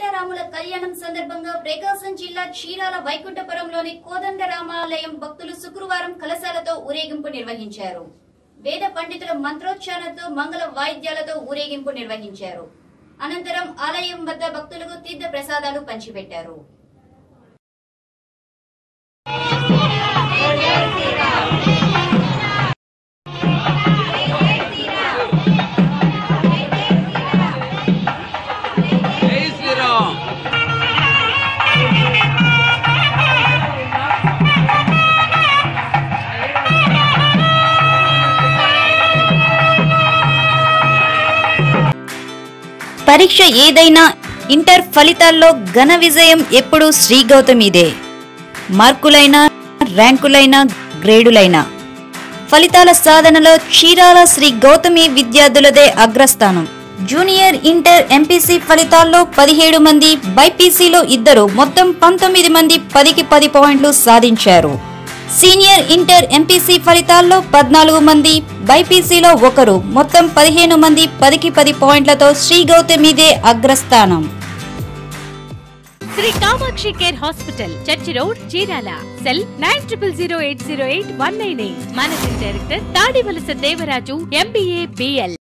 సీతారాముల కళ్యాణం సందర్భంగా ప్రకాశం జిల్లా చీరాల వైకుంఠపురంలోని కోదండరామాలయం భక్తులు శుక్రవారం కలశాలతో ఊరేగింపు నిర్వహించారు వేద పండితుల మంత్రోచ్చారణతో మంగళ వాయిద్యాలతో ఊరేగింపు నిర్వహించారు అనంతరం ఆలయం వద్ద భక్తులకు తీర్థ ప్రసాదాలు పంచిపెట్టారు జై శ్రీరామ్ పరీక్ష ఏదైనా ఇంటర్ ఫలితాల్లో ఘన విజయం ఎప్పుడూ శ్రీ గౌతమిదే మార్కులైనా ర్యాంకులైనా గ్రేడులైనా ఫలితాల సాధనలో చీరాల శ్రీ గౌతమి విద్యార్థులదే అగ్రస్థానం జూనియర్ ఇంటర్ ఎంపీసీ ఫలితాల్లో పదిహేడు మంది బైపీసీలో ఇద్దరు మొత్తం పంతొమ్మిది మంది పదికి పది పాయింట్లు సాధించారు సీనియర్ ఇంటర్ ఎంపీసీ ఫలితాల్లో పద్నాలుగు మంది బైపీసీలో ఒకరు మొత్తం పదిహేను మంది పదికి పది పాయింట్లతో శ్రీ గౌతమిదే అగ్రస్థానం Sri Kamakshi care hospital church road Chirala cell nine triple zero eight zero eight one nine eight managing director Tadivalasa Devaraju MBA BL